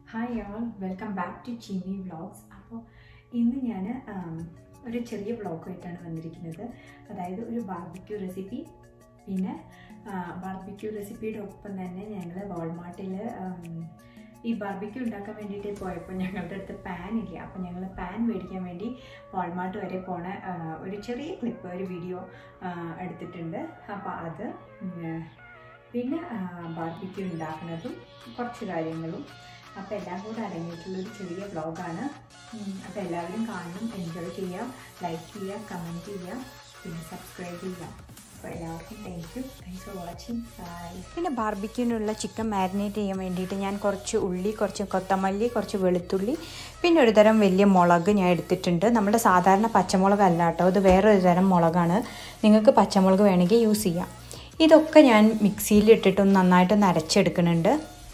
hi all welcome back to Chimi vlogs അപ്പോൾ ഇന്ന് ഞാൻ ഒരു ചെറിയ വ്ളോഗായിട്ടാണ് വന്നിരിക്കുന്നത് അതായത് ഒരു ബാർബിക്യൂ റെസിപ്പി പിന്നെ ബാർബിക്യൂ റെസിപ്പിയുടെ ഒപ്പം തന്നെ ഞങ്ങൾ വാൾമാർട്ടിൽ ഈ ബാർബിക്യൂ ഉണ്ടാക്കാൻ വേണ്ടിയിട്ട് പോയപ്പോൾ ഞങ്ങളുടെ അടുത്ത് പാൻ ഇല്ല അപ്പോൾ ഞങ്ങൾ പാൻ മേടിക്കാൻ വേണ്ടി വാൾമാർട്ട് വരെ പോണ ആ, ഒരു ചെറിയ ക്ലിപ്പ് ഒരു വീഡിയോ എടുത്തിട്ടുണ്ട് അപ്പോൾ അത് ഉം, പിന്നെ ബാർബിക്യൂ ഉണ്ടാക്കുന്നതും കുറച്ച് കാര്യങ്ങളും അപ്പോൾ എല്ലാം കൂടെ അടങ്ങിയിട്ടുള്ളൊരു ചെറിയ വ്ളോഗാണ് അപ്പോൾ എല്ലാവരും കാണണം എൻജോയ് ചെയ്യാം ലൈക്ക് ചെയ്യുക കമൻറ്റ് ചെയ്യുക പിന്നെ സബ്സ്ക്രൈബ് ചെയ്യുക അപ്പോൾ എല്ലാവർക്കും thank you thanks for watching bye പിന്നെ ബാർബിക്യൂനുള്ള ചിക്കൻ മാരിനേറ്റ് ചെയ്യാൻ വേണ്ടിയിട്ട് ഞാൻ കുറച്ച് ഉള്ളി കുറച്ച് കൊത്തമല്ലി കുറച്ച് വെളുത്തുള്ളി പിന്നെ ഒരു തരം വലിയ മുളക് ഞാൻ എടുത്തിട്ടുണ്ട് നമ്മുടെ സാധാരണ പച്ചമുളക് അല്ല കേട്ടോ ഇത് വേറൊരു തരം മുളകാണ് നിങ്ങൾക്ക് പച്ചമുളക് വേണമെങ്കിൽ യൂസ് ചെയ്യാം ഇതൊക്കെ ഞാൻ മിക്സിയിൽ ഇട്ടിട്ടൊന്ന് നന്നായിട്ടൊന്ന് അരച്ചെടുക്കുന്നുണ്ട്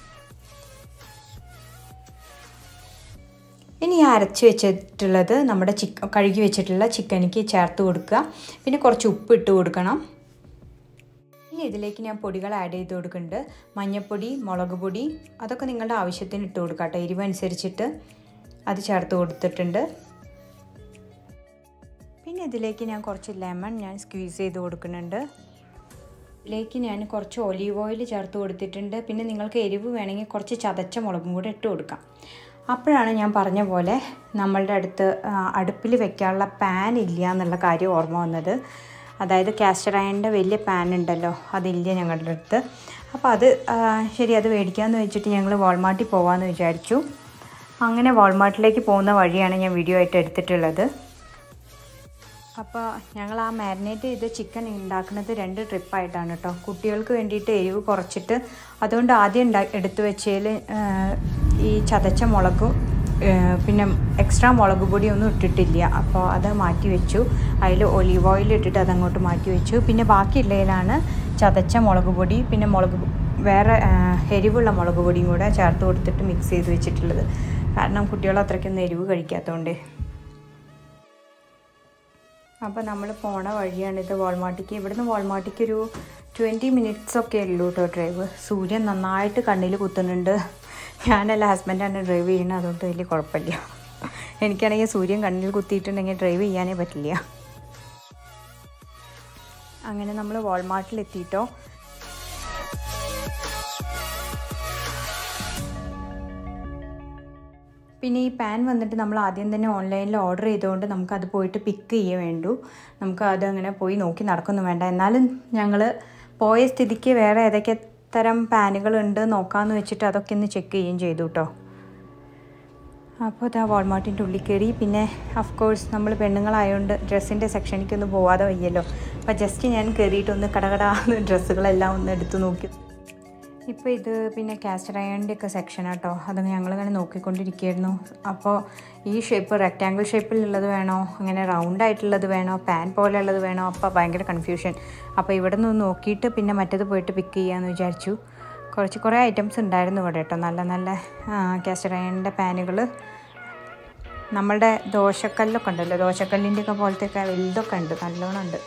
ഇനി ഈ അരച്ച് വെച്ചിട്ടുള്ളത് നമ്മുടെ ചിക്കൻ കഴുകി വെച്ചിട്ടുള്ള ചിക്കനിക്ക് ചേർത്ത് കൊടുക്കുക പിന്നെ കുറച്ച് ഉപ്പ് ഇട്ട് കൊടുക്കണം ഇനി ഇതിലേക്ക് ഞാൻ പൊടികൾ ആഡ് ചെയ്ത് കൊടുക്കുന്നുണ്ട് മഞ്ഞൾപ്പൊടി മുളക് പൊടി അതൊക്കെ നിങ്ങളുടെ ആവശ്യത്തിന് ഇട്ട് കൊടുക്കുക കേട്ടോ എരിവ് അനുസരിച്ചിട്ട് അത് ചേർത്ത് കൊടുത്തിട്ടുണ്ട് പിന്നെ ഇതിലേക്ക് ഞാൻ കുറച്ച് ലെമൺ ഞാൻ സ്ക്വീസ് ചെയ്ത് കൊടുക്കുന്നുണ്ട് ഇതിലേക്ക് ഞാൻ കുറച്ച് ഒലീവ് ഓയിൽ ചേർത്ത് കൊടുത്തിട്ടുണ്ട് പിന്നെ നിങ്ങൾക്ക് എരിവ് വേണമെങ്കിൽ കുറച്ച് ചതച്ച മുളകും കൂടെ ഇട്ട് കൊടുക്കാം അപ്പോഴാണ് ഞാൻ പറഞ്ഞ പോലെ നമ്മളുടെ അടുത്ത് ആ, അടുപ്പിൽ വെക്കാനുള്ള പാൻ ഇല്ല എന്നുള്ള കാര്യം ഓർമ്മ വന്നത് അതായത് കാസ്റ്റർ അയണിൻ്റെ വലിയ പാൻ ഉണ്ടല്ലോ അതില്ല ഞങ്ങളുടെ അടുത്ത് അപ്പോൾ അത് ആ, ശരി അത് മേടിക്കാമെന്ന് വെച്ചിട്ട് ഞങ്ങൾ വാൾമാർട്ടിൽ പോകാമെന്ന് വിചാരിച്ചു അങ്ങനെ വാൾമാർട്ടിലേക്ക് പോകുന്ന വഴിയാണ് ഞാൻ വീഡിയോ ആയിട്ട് എടുത്തിട്ടുള്ളത് അപ്പോൾ ഞങ്ങൾ ആ മാരിനേറ്റ് ചെയ്ത ചിക്കൻ ഉണ്ടാക്കുന്നത് രണ്ട് ട്രിപ്പായിട്ടാണ് കേട്ടോ കുട്ടികൾക്ക് വേണ്ടിയിട്ട് എരിവ് കുറച്ചിട്ട് അതുകൊണ്ട് ആദ്യം ഉണ്ടാ എടുത്തു വെച്ചതിൽ ഈ ചതച്ച മുളകും ആ, പിന്നെ എക്സ്ട്രാ മുളക് പൊടിയൊന്നും ഇട്ടിട്ടില്ല അപ്പോൾ അത് മാറ്റി വെച്ചു അതിൽ ഒലീവ് ഓയിൽ ഇട്ടിട്ട് അതങ്ങോട്ട് മാറ്റി വെച്ചു പിന്നെ ബാക്കിയുള്ളതിലാണ് ചതച്ച മുളക് പൊടി പിന്നെ മുളക് പൊ- വേറെ ആ, എരിവുള്ള മുളക് പൊടിയും കൂടെ ചേർത്ത് കൊടുത്തിട്ട് മിക്സ് ചെയ്ത് വെച്ചിട്ടുള്ളത് കാരണം കുട്ടികൾ അത്രയ്ക്കൊന്നും എരിവ് കഴിക്കാത്തതുകൊണ്ട് അപ്പോൾ നമ്മൾ പോണ വഴിയാണിത് വാൾമാർട്ടിക്ക് ഇവിടുന്ന് വാൾമാർട്ടിക്ക് ഒരു ട്വൻറ്റി മിനിറ്റ്സ് ഒക്കെ ഉള്ളൂ കേട്ടോ ഡ്രൈവ് സൂര്യൻ നന്നായിട്ട് കണ്ണിൽ കുത്തുന്നുണ്ട് ഞാനല്ല ഹസ്ബൻഡാണ് ഡ്രൈവ് ചെയ്യുന്നത് അതുകൊണ്ട് വലിയ കുഴപ്പമില്ല എനിക്കാണെങ്കിൽ സൂര്യൻ കണ്ണിൽ കുത്തിയിട്ടുണ്ടെങ്കിൽ ഡ്രൈവ് ചെയ്യാനേ പറ്റില്ല അങ്ങനെ നമ്മൾ വാൾമാർട്ടിൽ എത്തിയിട്ടോ പിന്നെ ഈ പാൻ വന്നിട്ട് നമ്മൾ ആദ്യം തന്നെ ഓൺലൈനിൽ ഓർഡർ ചെയ്തുകൊണ്ട് നമുക്ക് അത് പോയിട്ട് പിക്ക് ചെയ്യേ വേണ്ടു നമുക്ക് അത് അങ്ങനെ പോയി നോക്കി നടക്കൊന്നും വേണ്ട എന്നാലും ഞങ്ങൾ പോയ സ്ഥിതിക്ക് വേറെ ഏതൊക്കെ തരം പാനുകൾ ഉണ്ട് നോക്കാമെന്ന് വെച്ചിട്ട് അതൊക്കെ ഒന്ന് ചെക്ക് ചെയ്യുകയും ചെയ്തു കേട്ടോ അപ്പോൾ ഇതാ വാൾമാർട്ടിൻ്റെ ഉള്ളിൽ കയറി പിന്നെ ഓഫ് കോഴ്സ് നമ്മൾ പെണ്ണുങ്ങളായതുകൊണ്ട് ഡ്രസ്സിൻ്റെ സെക്ഷനിലേക്കൊന്നും പോവാതെ വയ്യല്ലോ അപ്പോൾ ജസ്റ്റ് ഞാൻ കയറിയിട്ടൊന്ന് കടകടാന്ന് ഡ്രസ്സുകളെല്ലാം ഒന്ന് എടുത്തു നോക്കി ഇപ്പോൾ ഇത് പിന്നെ കാസ്റ്റർ അയണിൻ്റെ ഒക്കെ സെക്ഷൻ ആട്ടോ അത് ഞങ്ങളിങ്ങനെ നോക്കിക്കൊണ്ടിരിക്കുകയായിരുന്നു അപ്പോൾ ഈ ഷേപ്പ് റെക്റ്റാങ്കിൾ ഷേപ്പിലുള്ളത് വേണോ അങ്ങനെ റൗണ്ട് ആയിട്ടുള്ളത് വേണോ പാൻ പോലെയുള്ളത് വേണോ അപ്പോൾ ഭയങ്കര കൺഫ്യൂഷൻ അപ്പോൾ ഇവിടെ നിന്ന് നോക്കിയിട്ട് പിന്നെ മറ്റേത് പോയിട്ട് പിക്ക് ചെയ്യാമെന്ന് വിചാരിച്ചു കുറച്ച് കുറേ ഐറ്റംസ് ഉണ്ടായിരുന്നു ഇവിടെ കേട്ടോ നല്ല നല്ല കാസ്റ്റർ അയണിൻ്റെ പാനുകൾ നമ്മളുടെ ദോശക്കല്ലൊക്കെ ഉണ്ടല്ലോ ദോശക്കല്ലിൻ്റെ ഒക്കെ പോലത്തെ ഒക്കെ വലുതൊക്കെ ഉണ്ട് നല്ലോണം ഉണ്ട്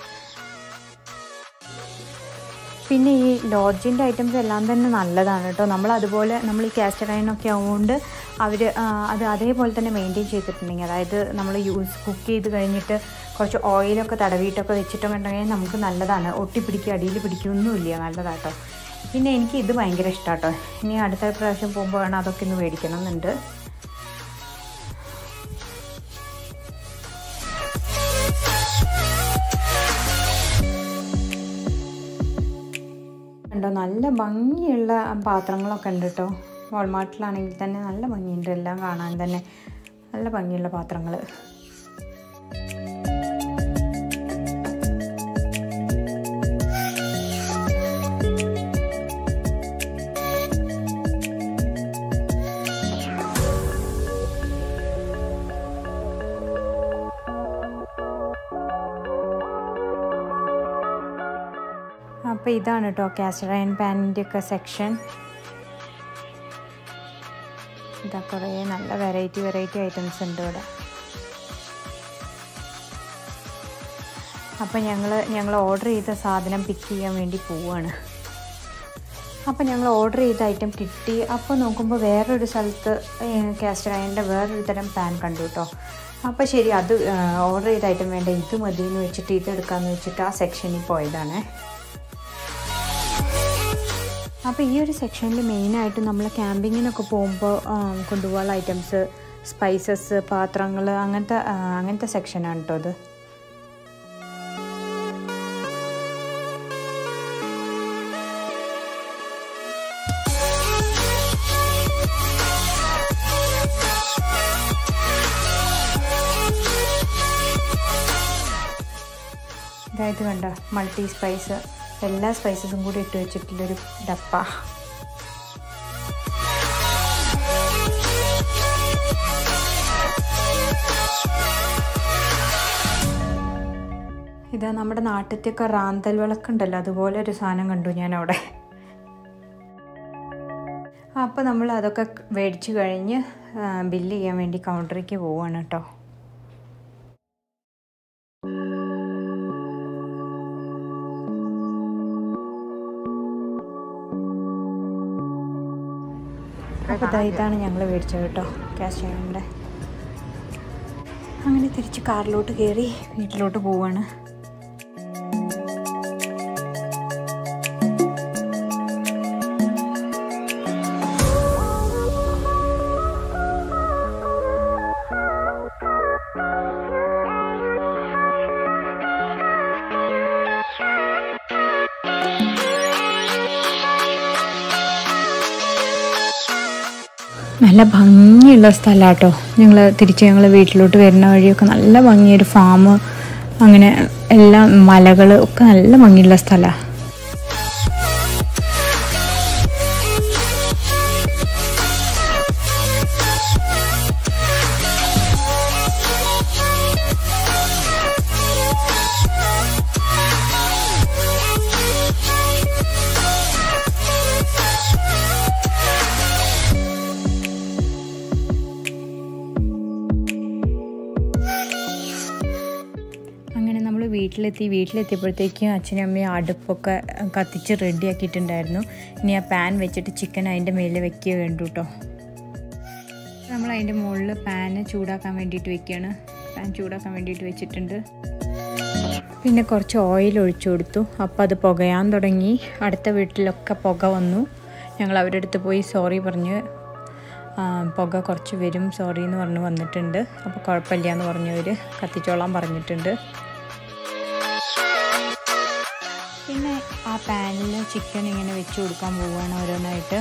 പിന്നെ ഈ ലോഡ്ജിൻ്റെ ഐറ്റംസ് എല്ലാം തന്നെ നല്ലതാണ് കേട്ടോ നമ്മൾ അതുപോലെ നമ്മൾ ഈ കാസ്റ്റർ അയണൊക്കെ ആവുകൊണ്ട് അവർ അത് അതേപോലെ തന്നെ മെയിൻറ്റെയിൻ ചെയ്തിട്ടുണ്ടെങ്കിൽ അതായത് നമ്മൾ യൂസ് കുക്ക് ചെയ്ത് കഴിഞ്ഞിട്ട് കുറച്ച് ഓയിലൊക്കെ തടവിയിട്ടൊക്കെ വെച്ചിട്ടൊക്കെ ഉണ്ടെങ്കിൽ നമുക്ക് നല്ലതാണ് ഒട്ടിപ്പിടിക്കുക അടിയിൽ പിടിക്കുകയൊന്നുമില്ല നല്ലതാട്ടോ പിന്നെ എനിക്ക് ഇത് ഭയങ്കര ഇഷ്ടമാട്ടോ ഇനി അടുത്ത പ്രാവശ്യം പോകുമ്പോൾ വേണം അതൊക്കെ ഒന്ന് മേടിക്കണം എന്നുണ്ട് ഉണ്ടോ നല്ല ഭംഗിയുള്ള പാത്രങ്ങളൊക്കെ ഉണ്ട് കേട്ടോ വാൾമാർട്ടിലാണെങ്കിൽ തന്നെ നല്ല ഭംഗിയുണ്ട് എല്ലാം കാണാൻ തന്നെ നല്ല ഭംഗിയുള്ള പാത്രങ്ങൾ അപ്പോൾ ഇതാണ് കേട്ടോ കാസ്റ്റർ അയൺ പാനിൻ്റെ ഒക്കെ സെക്ഷൻ ഇതാ കുറേ നല്ല വെറൈറ്റി വെറൈറ്റി ഐറ്റംസ് ഉണ്ട് ഇവിടെ അപ്പോൾ ഞങ്ങൾ ഞങ്ങൾ ഓർഡർ ചെയ്ത സാധനം പിക്ക് ചെയ്യാൻ വേണ്ടി പോവുകയാണ് അപ്പോൾ ഞങ്ങൾ ഓർഡർ ചെയ്ത ഐറ്റം കിട്ടി അപ്പോൾ നോക്കുമ്പോൾ വേറൊരു സ്ഥലത്ത് കാസ്റ്റർ അയണിൻ്റെ വേറൊരു തരം പാൻ കണ്ടു കേട്ടോ അപ്പോൾ ശരി അത് ഓർഡർ ചെയ്ത ഐറ്റം വേണ്ട ഇത് മതി എന്ന് വെച്ചിട്ട് ഇത് എടുക്കാമെന്ന് വെച്ചിട്ട് ആ സെക്ഷനിൽ പോയതാണ് അപ്പോൾ ഈ ഒരു സെക്ഷനിൽ മെയിനായിട്ട് നമ്മൾ ക്യാമ്പിങ്ങിനൊക്കെ പോകുമ്പോൾ കൊണ്ടുപോകാനുള്ള ഐറ്റംസ് സ്പൈസസ് പാത്രങ്ങൾ അങ്ങനത്തെ ആ, അങ്ങനത്തെ സെക്ഷനാണ് കേട്ടോ അത് അതായത് കണ്ട മൾട്ടി സ്പൈസ് എല്ലാ സ്പൈസസും കൂടി ഇട്ട് വെച്ചിട്ടുള്ളൊരു ഡപ്പ ഇത് നമ്മുടെ നാട്ടിലത്തെയൊക്കെ റാന്തൽ വിളക്കുണ്ടല്ലോ അതുപോലെ ഒരു സാധനം കണ്ടു ഞാൻ അവിടെ അപ്പോൾ നമ്മൾ അതൊക്കെ മേടിച്ച് കഴിഞ്ഞ് ബില്ല് ചെയ്യാൻ വേണ്ടി കൗണ്ടറിലേക്ക് പോവുകയാണ് കേട്ടോ അപ്പോൾ ദാ ഇതാണ് ഞങ്ങൾ മേടിച്ചത് കേട്ടോ ക്യാഷ് ചെയ്യണയുടെ അങ്ങനെ തിരിച്ച് കാറിലോട്ട് കയറി വീട്ടിലോട്ട് പോവാണ് നല്ല ഭംഗിയുള്ള സ്ഥലമാണ് കേട്ടോ ഞങ്ങൾ തിരിച്ച് ഞങ്ങൾ വീട്ടിലോട്ട് വരുന്ന വഴിയൊക്കെ നല്ല ഭംഗിയൊരു ഫാം അങ്ങനെ എല്ലാം മലകൾ ഒക്കെ നല്ല ഭംഗിയുള്ള സ്ഥലമാണ് അങ്ങനെ നമ്മൾ വീട്ടിലെത്തി വീട്ടിലെത്തിയപ്പോഴത്തേക്കും അച്ഛനും അമ്മയും അടുപ്പൊക്കെ കത്തിച്ച് റെഡി ആക്കിയിട്ടുണ്ടായിരുന്നു ഇനി ആ പാൻ വെച്ചിട്ട് ചിക്കൻ അതിൻ്റെ മേലെ വെക്കുക വേണ്ടു കേട്ടോ നമ്മൾ അതിൻ്റെ മുകളിൽ പാന് ചൂടാക്കാൻ വേണ്ടിയിട്ട് വെക്കുകയാണ് പാൻ ചൂടാക്കാൻ വേണ്ടിയിട്ട് വെച്ചിട്ടുണ്ട് പിന്നെ കുറച്ച് ഓയിൽ ഒഴിച്ചു കൊടുത്തു അപ്പോൾ അത് പുകയാൻ തുടങ്ങി അടുത്ത വീട്ടിലൊക്കെ പുക വന്നു ഞങ്ങൾ അവരുടെ അടുത്ത് പോയി സോറി പറഞ്ഞ് ആ, പുക കുറച്ച് വരും സോറി എന്ന് പറഞ്ഞ് വന്നിട്ടുണ്ട് അപ്പോൾ കുഴപ്പമില്ല എന്ന് പറഞ്ഞവർ കത്തിച്ചോളാൻ പറഞ്ഞിട്ടുണ്ട് പിന്നെ ആ പാനിൽ ചിക്കൻ ഇങ്ങനെ വെച്ച് കൊടുക്കാൻ പോവുകയാണ് ഓരോന്നായിട്ട്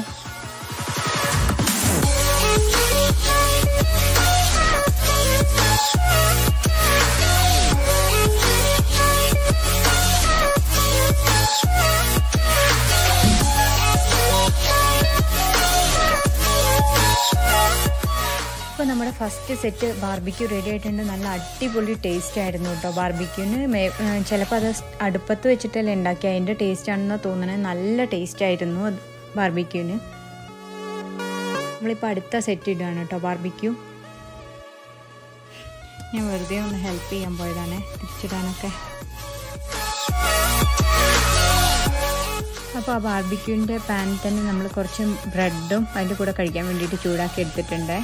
അപ്പോൾ നമ്മുടെ ഫസ്റ്റ് സെറ്റ് ബാർബിക്യൂ റെഡി ആയിട്ടുണ്ട് നല്ല അടിപൊളി ടേസ്റ്റ് ആയിരുന്നു കേട്ടോ ബാർബിക്യൂന് ചിലപ്പോൾ അത് അടുപ്പത്ത് വെച്ചിട്ടല്ലേ ഉണ്ടാക്കി അതിൻ്റെ ടേസ്റ്റ് ആണെന്ന് തോന്നണേ നല്ല ടേസ്റ്റ് ആയിരുന്നു ബാർബിക്യൂന് നമ്മളിപ്പോൾ അടുത്ത സെറ്റ് ഇടുകയാണ് കേട്ടോ ബാർബിക്യൂ ഞാൻ വെറുതെ ഒന്ന് ഹെൽപ്പ് ചെയ്യാൻ പോയതാണ് തിരിച്ചിടാനൊക്കെ അപ്പോൾ ആ ബാർബിക്യൂവിൻ്റെ പാനിൽ തന്നെ നമ്മൾ കുറച്ച് ബ്രെഡും അതിൻ്റെ കൂടെ കഴിക്കാൻ വേണ്ടിയിട്ട് ചൂടാക്കി എടുത്തിട്ടുണ്ട്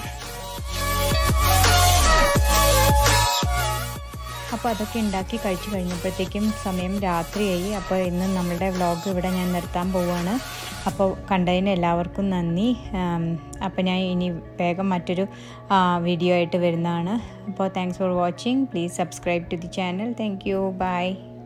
അപ്പോൾ അതൊക്കെ ഉണ്ടാക്കി കഴിച്ചു കഴിഞ്ഞപ്പോഴത്തേക്കും സമയം രാത്രിയായി അപ്പോൾ ഇന്ന് നമ്മളുടെ വ്ളോഗ് ഇവിടെ ഞാൻ നിർത്താൻ പോവുകയാണ് അപ്പോൾ കണ്ടതിന് എല്ലാവർക്കും നന്ദി ആം, അപ്പോൾ ഞാൻ ഇനി വേഗം മറ്റൊരു ആ, വീഡിയോ ആയിട്ട് വരുന്നതാണ് അപ്പോൾ thanks for watching please subscribe to the channel thank you by